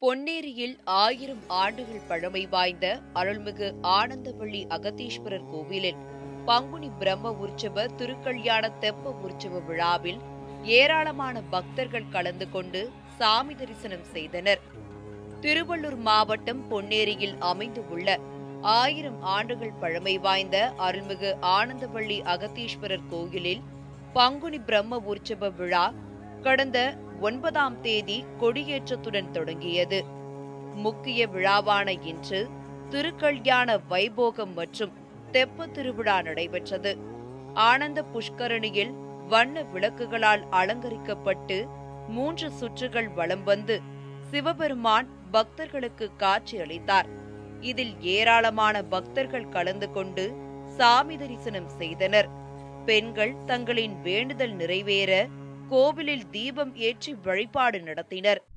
பொன்னேரியில் ஆயிரம் ஆண்டுகள் பழமை வாய்ந்த அருள்மிகு ஆனந்தவள்ளி அகத்தீஸ்வரர் கோவிலில் பங்குனி பிரம்ம உற்சவ திருக்கல்யாண தெப்ப உற்சவ விழாவில் ஏராளமான பக்தர்கள் கலந்து கொண்டு சாமி தரிசனம் செய்தனர் திருவள்ளூர் மாவட்டம் பொன்னேரியில் அமைந்துள்ள ஆயிரம் ஆண்டுகள் பழமை வாய்ந்த அருள்மிகு ஆனந்தவள்ளி அகத்தீஸ்வரர் கோயிலில் பங்குனி பிரம்ம உற்சவ விழா கடந்த ஒன்பதாம் தேதி கொடியேற்றத்துடன் தொடங்கியது முக்கிய விழாவான இன்று திருக்கல்யாண வைபோகம் மற்றும் தெப்ப திருவிழா நடைபெற்றது ஆனந்த புஷ்கரணியில் வண்ண விளக்குகளால் அலங்கரிக்கப்பட்டு மூன்று சுற்றுகள் வலம் வந்து சிவபெருமான் பக்தர்களுக்கு காட்சி அளித்தார் இதில் ஏராளமான பக்தர்கள் கலந்து கொண்டு சாமி தரிசனம் செய்தனர் பெண்கள் தங்களின் வேண்டுதல் நிறைவேற கோவிலில் தீபம் ஏற்றி வழிபாடு நடத்தினர்